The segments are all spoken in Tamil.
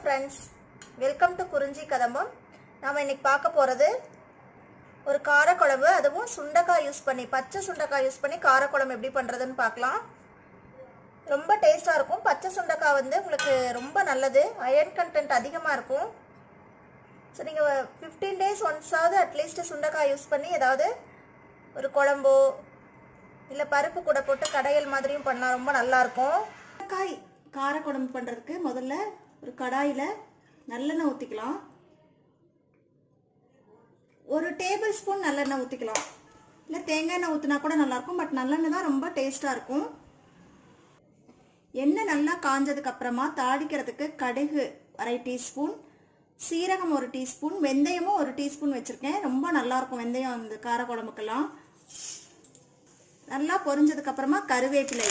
ஃப்ரெண்ட்ஸ் வெல்கம் டு குறிஞ்சி கதம்பம் நாம் இன்னைக்கு பார்க்க போகிறது ஒரு காரக்குழம்பு அதுவும் சுண்டைக்காய் யூஸ் பண்ணி பச்சை சுண்டைக்காய் யூஸ் பண்ணி காரக்குழம்பு எப்படி பண்ணுறதுன்னு பார்க்கலாம் ரொம்ப டேஸ்ட்டாக இருக்கும் பச்சை சுண்டைக்காய் வந்து உங்களுக்கு ரொம்ப நல்லது அயர்ன் கண்டென்ட் அதிகமாக இருக்கும் ஸோ நீங்கள் ஃபிஃப்டீன் டேஸ் ஒன்ஸாவது அட்லீஸ்ட் சுண்டைக்காய் யூஸ் பண்ணி ஏதாவது ஒரு குழம்போ இல்லை பருப்பு கூட போட்டு கடையல் மாதிரியும் பண்ணால் ரொம்ப நல்லாயிருக்கும் காய் காரக்குழம்பு பண்ணுறதுக்கு முதல்ல ஒரு கடாயில் நல்லெண்ணெய் ஊற்றிக்கலாம் ஒரு டேபிள் ஸ்பூன் நல்லெண்ணெய் ஊற்றிக்கலாம் இல்லை தேங்காய் எண்ணெய் ஊற்றினா கூட நல்லாயிருக்கும் பட் நல்லெண்ணெய் தான் ரொம்ப டேஸ்ட்டாக இருக்கும் எண்ணெய் நல்லா காஞ்சதுக்கு அப்புறமா தாளிக்கிறதுக்கு கடுகு அரை டீஸ்பூன் சீரகம் ஒரு டீஸ்பூன் வெந்தயமும் ஒரு டீஸ்பூன் வச்சுருக்கேன் ரொம்ப நல்லாயிருக்கும் வெந்தயம் அந்த காரக்குழம்புக்கெல்லாம் நல்லா பொரிஞ்சதுக்கு அப்புறமா கருவேப்பிலை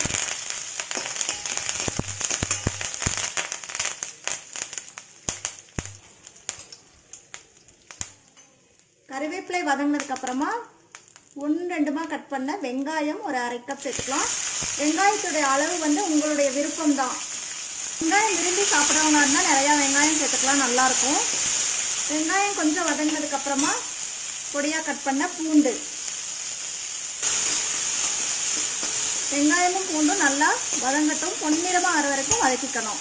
கருவேப்பிலை வதங்கினதுக்கு அப்புறமா ஒன்று ரெண்டுமா கட் பண்ண வெங்காயம் ஒரு அரை கப் சேர்த்துக்கலாம் வெங்காயத்துடைய அளவு வந்து உங்களுடைய விருப்பம் தான் வெங்காயம் விரும்பி சாப்பிட்றவங்க இருந்தால் நிறையா வெங்காயம் சேர்த்துக்கலாம் நல்லாயிருக்கும் வெங்காயம் கொஞ்சம் வதங்கினதுக்கு அப்புறமா பொடியாக கட் பண்ண பூண்டு வெங்காயமும் பூண்டும் நல்லா வதங்கட்டும் பொன்னிறமாக ஆற வரைக்கும் வதக்கிக்கணும்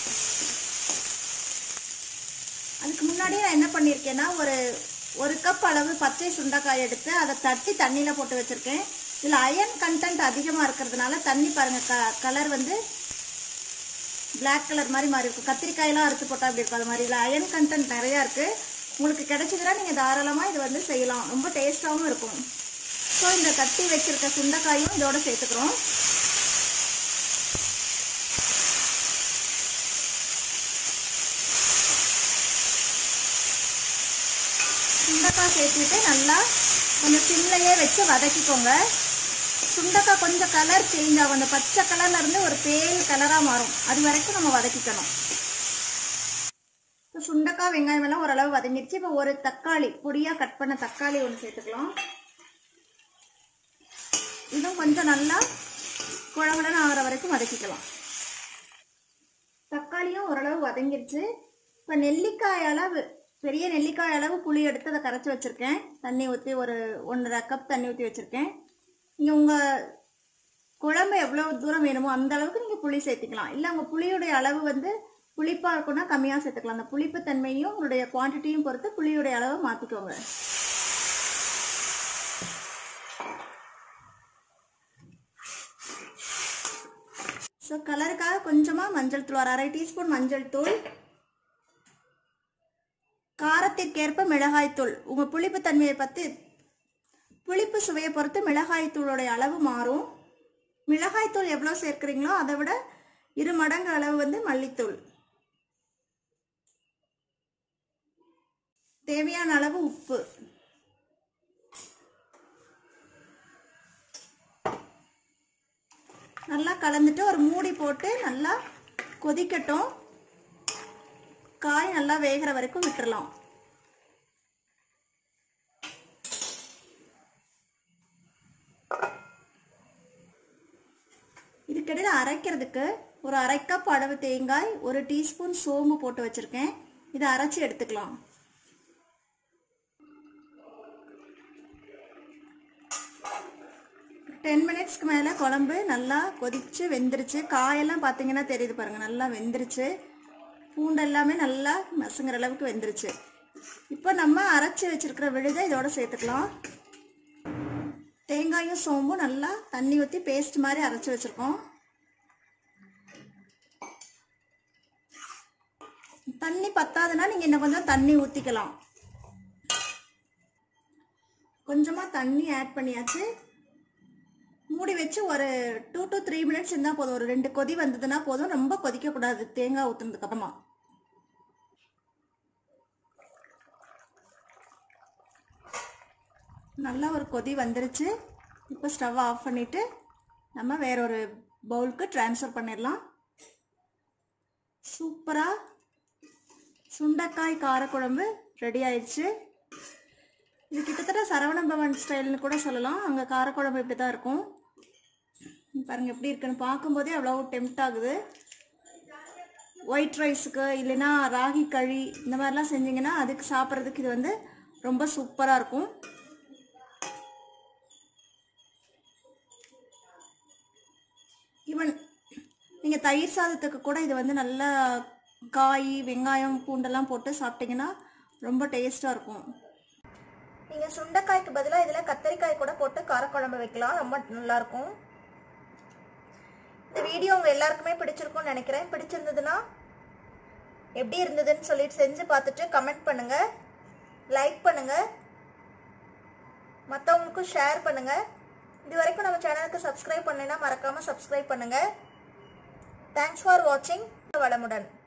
அதுக்கு முன்னாடியே நான் என்ன பண்ணியிருக்கேன்னா ஒரு ஒரு கப் அளவு பச்சை சுண்டைக்காய் எடுத்து அதை தட்டி தண்ணியில் போட்டு வச்சுருக்கேன் இதில் அயன் கண்டென்ட் அதிகமாக இருக்கிறதுனால தண்ணி பாருங்கள் க கலர் வந்து பிளாக் கலர் மாதிரி மாறி இருக்கும் கத்திரிக்காயெல்லாம் அறுத்து போட்டால் அப்படி இருக்கும் அது மாதிரி இதில் அயன் கண்டென்ட் நிறையா இருக்குது உங்களுக்கு கிடைச்சதுன்னா நீங்கள் தாராளமாக இது வந்து செய்யலாம் ரொம்ப டேஸ்ட்டாகவும் இருக்கும் ஸோ இந்த தட்டி வச்சுருக்க சுண்டைக்காயும் இதோட சேர்த்துக்கிறோம் சுண்டக்காய் சேர்த்துட்டு நல்லா கொஞ்சம் சிம்லையே வச்சு வதக்கிக்கோங்க சுண்டக்காய் கொஞ்சம் கலர் சேஞ்ச் ஆகும் அந்த பச்சை கலர்ல இருந்து ஒரு பேல் கலராக மாறும் அது வரைக்கும் நம்ம வதக்கிக்கணும் இப்போ சுண்டக்காய் வெங்காயம் எல்லாம் ஓரளவு வதங்கிடுச்சு இப்போ ஒரு தக்காளி பொடியாக கட் பண்ண தக்காளி ஒன்று சேர்த்துக்கலாம் இதுவும் கொஞ்சம் நல்லா குழம்புலன்னு ஆகிற வரைக்கும் வதக்கிக்கலாம் தக்காளியும் ஓரளவு வதங்கிடுச்சு இப்போ நெல்லிக்காய் அளவு பெரிய நெல்லிக்காய் அளவு புளி எடுத்து அதை கரைச்சி வச்சுருக்கேன் தண்ணி ஊற்றி ஒரு ஒன்றரை கப் தண்ணி ஊற்றி வச்சுருக்கேன் நீங்கள் உங்கள் குழம்பு எவ்வளோ தூரம் வேணுமோ அந்த அளவுக்கு நீங்கள் புளி சேர்த்துக்கலாம் இல்லை உங்கள் புளியுடைய அளவு வந்து புளிப்பாக இருக்குன்னா கம்மியாக சேர்த்துக்கலாம் அந்த புளிப்பு தன்மையும் உங்களுடைய குவான்டிட்டியும் பொறுத்து புளியுடைய அளவை மாற்றிக்கோங்க ஸோ கலருக்காக கொஞ்சமாக மஞ்சள் தூள் ஒரு அரை டீஸ்பூன் மஞ்சள் தூள் காரத்திற்கேற்ப மிளகாய்த்தூள் உங்கள் புளிப்பு தன்மையை பற்றி புளிப்பு சுவையை பொறுத்து மிளகாய்த்தூளோடைய அளவு மாறும் மிளகாய்த்தூள் எவ்வளோ சேர்க்குறீங்களோ அதை விட இரு மடங்கு அளவு வந்து மல்லித்தூள் தேவையான அளவு உப்பு நல்லா கலந்துட்டு ஒரு மூடி போட்டு நல்லா கொதிக்கட்டும் காய் நல்லா வேகிற வரைக்கும் விட்டுறலாம் இதுக்கிடையில் அரைக்கிறதுக்கு ஒரு அரை கப் அளவு தேங்காய் ஒரு டீஸ்பூன் சோம்பு போட்டு வச்சுருக்கேன் இதை அரைச்சி எடுத்துக்கலாம் டென் மினிட்ஸ்க்கு மேலே குழம்பு நல்லா கொதிச்சு வெந்துருச்சு காயெல்லாம் பார்த்தீங்கன்னா தெரியுது பாருங்கள் நல்லா வெந்துருச்சு பூண்டு எல்லாமே நல்லா மசுங்கிற அளவுக்கு வெந்துருச்சு இப்போ நம்ம அரைச்சி வச்சிருக்கிற விழுதை இதோட சேர்த்துக்கலாம் தேங்காயும் சோம்பும் நல்லா தண்ணி ஊற்றி பேஸ்ட் மாதிரி அரைச்சி வச்சுருக்கோம் தண்ணி பத்தாதுன்னா நீங்கள் இன்னும் கொஞ்சம் தண்ணி ஊற்றிக்கலாம் கொஞ்சமாக தண்ணி ஆட் பண்ணியாச்சு மூடி வச்சு ஒரு டூ டு த்ரீ மினிட்ஸ் இருந்தால் போதும் ஒரு ரெண்டு கொதி வந்ததுன்னா போதும் ரொம்ப கொதிக்கக்கூடாது தேங்காய் ஊற்றுனதுக்கு அப்புறமா நல்லா ஒரு கொதி வந்துருச்சு இப்போ ஸ்டவ் ஆஃப் பண்ணிவிட்டு நம்ம வேற ஒரு பவுலுக்கு ட்ரான்ஸ்ஃபர் பண்ணிடலாம் சூப்பராக சுண்டைக்காய் காரக்குழம்பு ரெடி ஆயிடுச்சு இது கிட்டத்தட்ட சரவண பவன் ஸ்டைல்னு கூட சொல்லலாம் அங்கே காரக்குழம்பு இப்படி தான் இருக்கும் பாருங்க எப்படி இருக்குன்னு பார்க்கும்போதே அவ்வளோ டெம்ட் ஆகுது ஒயிட் ரைஸுக்கு இல்லைன்னா ராகி களி இந்த மாதிரிலாம் செஞ்சீங்கன்னா அதுக்கு சாப்பிட்றதுக்கு இது வந்து ரொம்ப சூப்பராக இருக்கும் ஈவன் நீங்கள் தயிர் சாதத்துக்கு கூட இது வந்து நல்லா காய் வெங்காயம் பூண்டெல்லாம் போட்டு சாப்பிட்டீங்கன்னா ரொம்ப டேஸ்ட்டாக இருக்கும் நீங்கள் சுண்டைக்காய்க்கு பதிலாக இதில் கத்தரிக்காய் கூட போட்டு காரக்குழம்பு வைக்கலாம் ரொம்ப நல்லாயிருக்கும் இந்த வீடியோ உங்கள் எல்லாருக்குமே பிடிச்சிருக்கும்னு நினைக்கிறேன் பிடிச்சிருந்ததுன்னா எப்படி இருந்ததுன்னு சொல்லிட்டு செஞ்சு பார்த்துட்டு கமெண்ட் பண்ணுங்கள் லைக் பண்ணுங்கள் மற்றவங்களுக்கும் ஷேர் பண்ணுங்கள் இது வரைக்கும் நம்ம சேனலுக்கு சப்ஸ்கிரைப் பண்ணலைன்னா மறக்காமல் சப்ஸ்கிரைப் பண்ணுங்கள் தேங்க்ஸ் ஃபார் வாட்சிங் வளமுடன்